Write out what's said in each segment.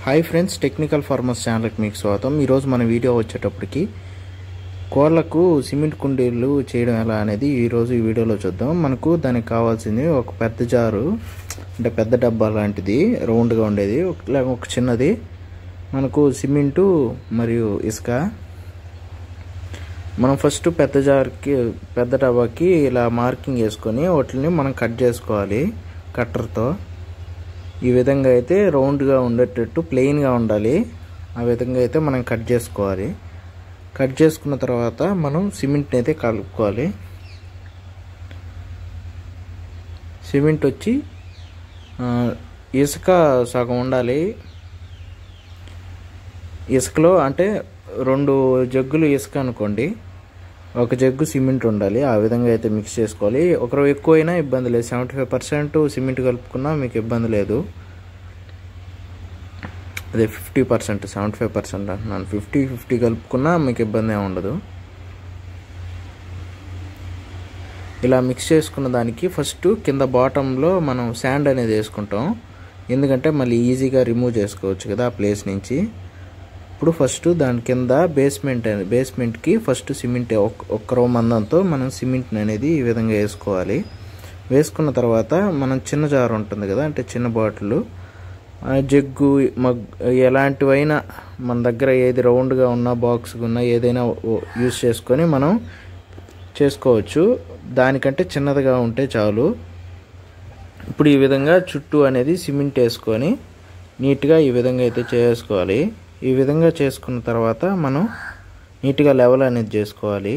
hi friends technical farmers ఛానల్కి మీకు స్వాగతం ఈరోజు మన వీడియో వచ్చేటప్పటికి కోళ్ళకు సిమెంట్ కుండీలు చేయడం ఎలా అనేది ఈరోజు ఈ వీడియోలో చూద్దాం మనకు దానికి కావాల్సింది ఒక పెద్ద జారు అంటే పెద్ద డబ్బా లాంటిది రౌండ్గా ఉండేది ఒక- లేక ఒక చిన్నది మనకు సిమెంటు మరియు ఇసుక మనం ఫస్ట్ పెద్ద జార్కి పెద్ద డబ్బాకి ఇలా మార్కింగ్ వేసుకొని వాటిని మనం కట్ చేసుకోవాలి కట్టర్తో ఈ విధంగా అయితే రౌండ్గా ఉండేటట్టు ప్లెయిన్గా ఉండాలి ఆ విధంగా అయితే మనం కట్ చేసుకోవాలి కట్ చేసుకున్న తర్వాత మనం సిమెంట్ని అయితే కలుపుకోవాలి సిమెంట్ వచ్చి ఆ, ఇసుక సగం ఉండాలి ఇసుకలో అంటే రెండు జగ్గులు ఇసుక అనుకోండి ఒక జగ్గు సిమెంట్ ఉండాలి ఆ విధంగా అయితే మిక్స్ చేసుకోవాలి ఒకరు ఎక్కువైనా ఇబ్బంది లేదు సెవెంటీ ఫైవ్ పర్సెంట్ సిమెంట్ కలుపుకున్నా మీకు ఇబ్బంది లేదు అదే fifty percent seventy five percent అంటున్నాను ఫిఫ్టీ ఫిఫ్టీ కలుపుకున్నా మీకు ఇబ్బంది ఏమి ఉండదు ఇలా మిక్స్ చేసుకున్న దానికి ఫస్ట్ కింద బాటంలో మనం శాండ్ అనేది వేసుకుంటాం ఎందుకంటే మళ్ళీ ఈజీగా రిమూవ్ చేసుకోవచ్చు కదా ఆ ప్లేస్ నుంచి ఇప్పుడు ఫస్ట్ దాని కింద బేస్మెంట్ అనే బేస్మెంట్కి ఫస్ట్ సిమెంట్ ఒక్క రో మందంతో మనం సిమెంట్ అనేది ఈ విధంగా వేసుకోవాలి వేసుకున్న తర్వాత మనం చిన్న జార్ ఉంటుంది కదా అంటే చిన్న బాటిల్ ఆ జగ్గు మగ్ ఎలాంటివైనా మన దగ్గర ఏది రౌండ్గా ఉన్న బాక్స్ ఉన్న ఏదైనా యూస్ చేసుకొని మనం చేసుకోవచ్చు దానికంటే చిన్నదిగా ఉంటే చాలు ఇప్పుడు ఈ విధంగా చుట్టూ అనేది సిమెంట్ వేసుకొని నీట్గా ఈ విధంగా అయితే చేసుకోవాలి ఈ విధంగా చేసుకున్న తర్వాత మనం నీట్గా లెవెల్ అనేది చేసుకోవాలి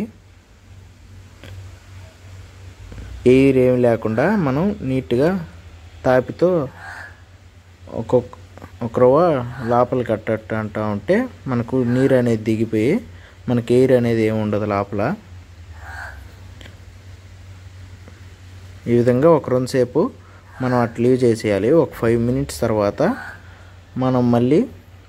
ఎయిర్ ఏమి లేకుండా మనం నీట్గా తాపితో ఒక్కొక్క ఒక రవ్వ లోపల కట్టట్టు అంటూ ఉంటే మనకు నీరు అనేది దిగిపోయి మనకి ఎయిర్ అనేది ఏమి ఉండదు లోపల ఈ విధంగా ఒక రెండు సేపు మనం అట్లా లీవ్ చేసేయాలి ఒక ఫైవ్ మినిట్స్ తర్వాత మనం మళ్ళీ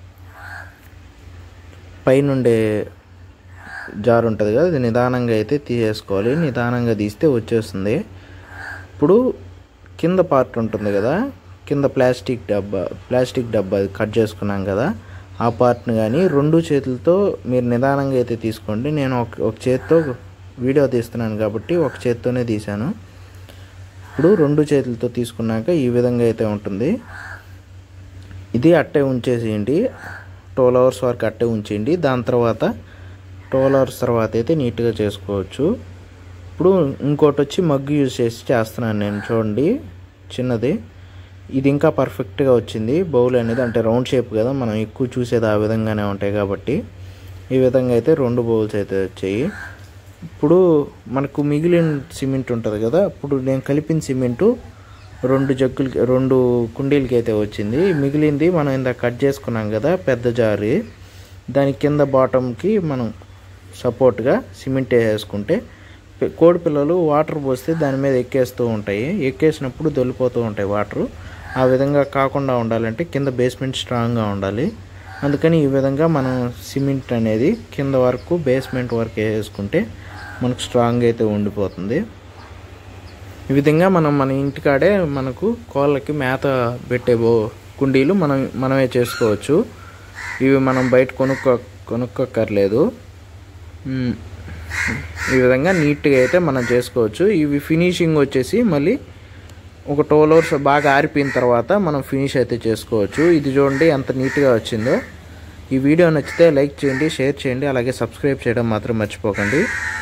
పైనుండే జార్ ఉంటుంది కదా అది నిదానంగా అయితే తీసేసుకోవాలి నిదానంగా తీస్తే వచ్చేస్తుంది ఇప్పుడు కింద పార్ట్ ఉంటుంది కదా కింద ప్లాస్టిక్ డబ్బా ప్లాస్టిక్ డబ్బా అది కట్ చేసుకున్నాం కదా ఆ పార్ట్ని కానీ రెండు చేతులతో మీరు నిదానంగా అయితే తీసుకోండి నేను ఒక ఒక చేతితో వీడియో తీస్తున్నాను కాబట్టి ఒక చేతితోనే తీశాను ఇప్పుడు రెండు చేతులతో తీసుకున్నాక ఈ విధంగా అయితే ఉంటుంది ఇది అట్టే ఉంచేసేయండి ట్వెల్వ్ అవర్స్ వరకు అట్టే ఉంచేయండి దాని తర్వాత ట్వెల్వ్ అవర్స్ తర్వాత అయితే నీట్గా చేసుకోవచ్చు ఇప్పుడు ఇంకోటి వచ్చి మగ్గు యూజ్ చేసి చేస్తున్నాను నేను చూడండి చిన్నది ఇది ఇంకా పర్ఫెక్ట్గా వచ్చింది బౌల్ అనేది అంటే రౌండ్ షేప్ కదా మనం ఎక్కువ చూసేది ఆ విధంగానే ఉంటాయి కాబట్టి ఈ విధంగా అయితే రెండు బౌల్స్ అయితే వచ్చాయి ఇప్పుడు మనకు మిగిలిన సిమెంట్ ఉంటుంది కదా ఇప్పుడు నేను కలిపిన సిమెంటు రెండు జగ్గులకి రెండు కుండీలకి అయితే వచ్చింది మిగిలింది మనం ఇందాక కట్ చేసుకున్నాం కదా పెద్ద జారి దాని కింద బాటంకి మనం సపోర్ట్గా సిమెంట్ వేసుకుంటే పి- కోడి పిల్లలు వాటర్ పోస్తే దాని మీద ఎక్కేస్తూ ఉంటాయి ఎక్కేసినప్పుడు దొల్లిపోతూ ఉంటాయి వాటర్ ఆ విధంగా కాకుండా ఉండాలంటే కింద బేస్మెంట్ స్ట్రాంగ్గా ఉండాలి అందుకని ఈ విధంగా మనం సిమెంట్ అనేది కింద వరకు బేస్మెంట్ వరకు వేసుకుంటే మనకు స్ట్రాంగ్ అయితే ఉండిపోతుంది ఈ విధంగా మనం మన ఇంటికాడే మనకు కోళ్ళకి మేత పెట్టే బో కుండీలు మనం మనమే చేసుకోవచ్చు ఇవి మనం బయట కొనుక్కో కొనుక్కోక్కర్లేదు మ్, ఈ విధంగా నీట్గా అయితే మనం చేసుకోవచ్చు ఇవి ఫినిషింగ్ వచ్చేసి మళ్ళీ ఒక ట్వెల్వ్ అవర్స్ బాగా ఆరిపోయిన తర్వాత మనం ఫినిష్ అయితే చేసుకోవచ్చు ఇది చూడండి ఎంత నీట్గా వచ్చిందో ఈ వీడియో నచ్చితే లైక్ చేయండి షేర్ చేయండి అలాగే సబ్స్క్రైబ్ చేయడం మాత్రం మర్చిపోకండి